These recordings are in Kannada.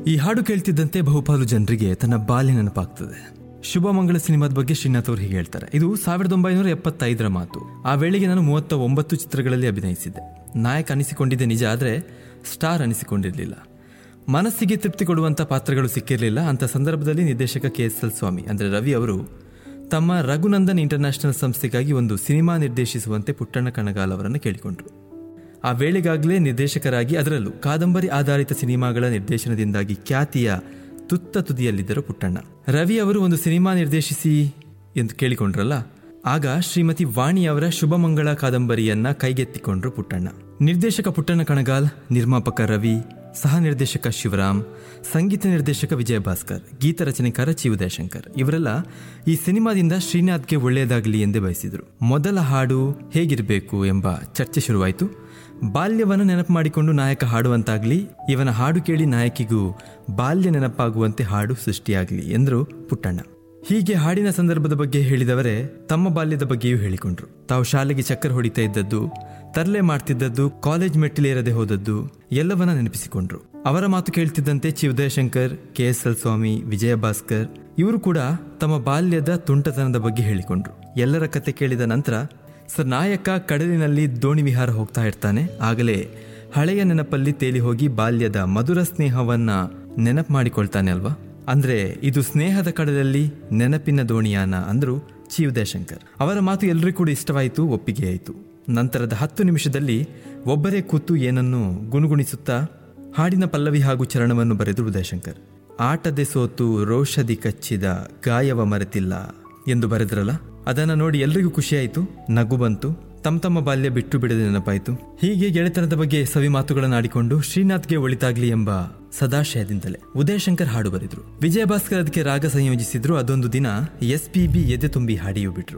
ಈ ಹಾಡು ಕೇಳ್ತಿದ್ದಂತೆ ಬಹುಪಾಲು ಜನರಿಗೆ ತನ್ನ ಬಾಲ್ಯ ನೆನಪಾಗ್ತದೆ ಶುಭ ಮಂಗಳ ಸಿನಿಮಾದ ಬಗ್ಗೆ ಶ್ರೀನಾಥ್ ಅವರು ಹೀಗೆ ಹೇಳ್ತಾರೆ ಇದು ಸಾವಿರದ ಒಂಬೈನೂರ ಎಪ್ಪತ್ತೈದರ ಮಾತು ಆ ವೇಳೆಗೆ ನಾನು ಮೂವತ್ತ ಒಂಬತ್ತು ಚಿತ್ರಗಳಲ್ಲಿ ಅಭಿನಯಿಸಿದ್ದೆ ನಾಯಕ ಅನಿಸಿಕೊಂಡಿದ್ದೆ ನಿಜ ಆದರೆ ಸ್ಟಾರ್ ಅನಿಸಿಕೊಂಡಿರಲಿಲ್ಲ ಮನಸ್ಸಿಗೆ ತೃಪ್ತಿ ಕೊಡುವಂಥ ಪಾತ್ರಗಳು ಸಿಕ್ಕಿರಲಿಲ್ಲ ಅಂತ ಸಂದರ್ಭದಲ್ಲಿ ನಿರ್ದೇಶಕ ಕೆ ಎಸ್ ಎಲ್ ಸ್ವಾಮಿ ಅಂದರೆ ರವಿ ಅವರು ತಮ್ಮ ರಘುನಂದನ್ ಇಂಟರ್ನ್ಯಾಷನಲ್ ಸಂಸ್ಥೆಗಾಗಿ ಒಂದು ಸಿನಿಮಾ ನಿರ್ದೇಶಿಸುವಂತೆ ಪುಟ್ಟಣ್ಣ ಕಣಗಾಲ್ ಅವರನ್ನು ಕೇಳಿಕೊಂಡ್ರು ಆ ವೇಳೆಗಾಗಲೇ ನಿರ್ದೇಶಕರಾಗಿ ಅದರಲ್ಲೂ ಕಾದಂಬರಿ ಆಧಾರಿತ ಸಿನಿಮಾಗಳ ನಿರ್ದೇಶನದಿಂದಾಗಿ ಖ್ಯಾತಿಯ ತುತ್ತ ತುದಿಯಲ್ಲಿದ್ದರು ಪುಟ್ಟಣ್ಣ ರವಿ ಅವರು ಒಂದು ಸಿನಿಮಾ ನಿರ್ದೇಶಿಸಿ ಎಂದು ಕೇಳಿಕೊಂಡ್ರಲ್ಲ ಆಗ ಶ್ರೀಮತಿ ವಾಣಿ ಅವರ ಶುಭಮಂಗಳ ಕಾದಂಬರಿಯನ್ನ ಕೈಗೆತ್ತಿಕೊಂಡ್ರು ಪುಟ್ಟಣ್ಣ ನಿರ್ದೇಶಕ ಪುಟ್ಟಣ್ಣ ಕಣಗಾಲ್ ನಿರ್ಮಾಪಕ ರವಿ ಸಹ ನಿರ್ದೇಶಕ ಶಿವರಾಮ್ ಸಂಗೀತ ನಿರ್ದೇಶಕ ವಿಜಯ ಭಾಸ್ಕರ್ ಗೀತ ರಚನೆಕಾರ ಚಿ ಉದಯಶಂಕರ್ ಇವರೆಲ್ಲ ಈ ಸಿನಿಮಾದಿಂದ ಶ್ರೀನಾಥ್ಗೆ ಒಳ್ಳೆಯದಾಗಲಿ ಎಂದೇ ಬಯಸಿದರು ಮೊದಲ ಹಾಡು ಹೇಗಿರಬೇಕು ಎಂಬ ಚರ್ಚೆ ಶುರುವಾಯಿತು ಬಾಲ್ಯವನ್ನು ನೆನಪು ಮಾಡಿಕೊಂಡು ನಾಯಕ ಹಾಡುವಂತಾಗ್ಲಿ ಇವನ ಹಾಡು ಕೇಳಿ ನಾಯಕಿಗೂ ಬಾಲ್ಯ ನೆನಪಾಗುವಂತೆ ಹಾಡು ಸೃಷ್ಟಿಯಾಗಲಿ ಎಂದರು ಪುಟ್ಟಣ್ಣ ಹೀಗೆ ಹಾಡಿನ ಸಂದರ್ಭದ ಬಗ್ಗೆ ಹೇಳಿದವರೇ ತಮ್ಮ ಬಾಲ್ಯದ ಬಗ್ಗೆಯೂ ಹೇಳಿಕೊಂಡ್ರು ತಾವು ಶಾಲೆಗೆ ಚಕ್ಕರ್ ಹೊಡಿತಾ ಇದ್ದದ್ದು ತರಲೆ ಮಾಡ್ತಿದ್ದದ್ದು ಕಾಲೇಜ್ ಮೆಟ್ಟಿಲೇರದೆ ಹೋದದ್ದು ಎಲ್ಲವನ್ನ ನೆನಪಿಸಿಕೊಂಡ್ರು ಅವರ ಮಾತು ಕೇಳ್ತಿದ್ದಂತೆ ಚಿ ಉದಯಶಂಕರ್ ಕೆ ಎಸ್ ಎಲ್ ಸ್ವಾಮಿ ವಿಜಯ ಭಾಸ್ಕರ್ ಇವರು ಕೂಡ ತಮ್ಮ ಬಾಲ್ಯದ ತುಂಟತನದ ಬಗ್ಗೆ ಹೇಳಿಕೊಂಡ್ರು ಎಲ್ಲರ ಕತೆ ಕೇಳಿದ ನಂತರ ಸರ್ ನಾಯಕ ಕಡಲಿನಲ್ಲಿ ದೋಣಿ ವಿಹಾರ ಹೋಗ್ತಾ ಇರ್ತಾನೆ ಆಗಲೇ ಹಳೆಯ ನೆನಪಲ್ಲಿ ತೇಲಿ ಹೋಗಿ ಬಾಲ್ಯದ ಮಧುರ ಸ್ನೇಹವನ್ನ ನೆನಪು ಮಾಡಿಕೊಳ್ತಾನೆ ಅಲ್ವಾ ಅಂದ್ರೆ ಇದು ಸ್ನೇಹದ ಕಡಲಲ್ಲಿ ನೆನಪಿನ ದೋಣಿಯಾನ ಅಂದ್ರು ಚಿ ಉದಯಶಂಕರ್ ಅವರ ಮಾತು ಎಲ್ಲರಿಗೂ ಕೂಡ ಇಷ್ಟವಾಯಿತು ಒಪ್ಪಿಗೆ ಆಯಿತು ನಂತರದ ಹತ್ತು ನಿಮಿಷದಲ್ಲಿ ಒಬ್ಬರೇ ಕೂತು ಏನನ್ನು ಗುಣಗುಣಿಸುತ್ತಾ ಹಾಡಿನ ಪಲ್ಲವಿ ಹಾಗೂ ಚರಣವನ್ನು ಬರೆದರು ಉದಯಶಂಕರ್ ಆಟದೆ ಸೋತು ರೋಷದಿ ಕಚ್ಚಿದ ಗಾಯವ ಮರೆತಿಲ್ಲ ಎಂದು ಬರೆದ್ರಲ್ಲ ಅದನ್ನ ನೋಡಿ ಎಲ್ರಿಗೂ ಖುಷಿಯಾಯಿತು ನಗು ಬಂತು ತಮ್ಮ ತಮ್ಮ ಬಾಲ್ಯ ಬಿಟ್ಟು ಬಿಡದೆ ನೆನಪಾಯಿತು ಹೀಗೆ ಗೆಳೆತನದ ಬಗ್ಗೆ ಸವಿ ಮಾತುಗಳನ್ನು ಆಡಿಕೊಂಡು ಶ್ರೀನಾಥ್ಗೆ ಒಳಿತಾಗ್ಲಿ ಎಂಬ ಸದಾಶಯದಿಂದಲೇ ಉದಯಶಂಕರ್ ಹಾಡು ಬರೆದ್ರು ವಿಜಯ ಭಾಸ್ಕರ್ ಅದಕ್ಕೆ ರಾಗ ಸಂಯೋಜಿಸಿದ್ರು ಅದೊಂದು ದಿನ ಎಸ್ ಪಿ ಬಿ ಎದೆ ತುಂಬಿ ಹಾಡಿಯೂ ಬಿಟ್ರು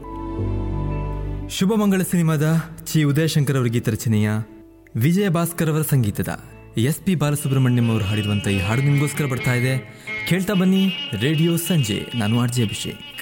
ಶುಭ ಮಂಗಳ ಸಿನಿಮಾದ ಚಿ ಉದಯಶಂಕರ್ ಅವರ ಗೀತ ರಚನೆಯ ವಿಜಯ ಭಾಸ್ಕರ್ ಅವರ ಸಂಗೀತದ ಎಸ್ ಪಿ ಬಾಲಸುಬ್ರಹ್ಮಣ್ಯಂ ಅವರು ಹಾಡಿರುವಂಥ ಈ ಹಾಡು ನಿಮಗೋಸ್ಕರ ಬರ್ತಾ ಇದೆ ಕೇಳ್ತಾ ಬನ್ನಿ ರೇಡಿಯೋ ಸಂಜೆ ನಾನು ಆರ್ ಜೆ ಅಭಿಷೇಕ್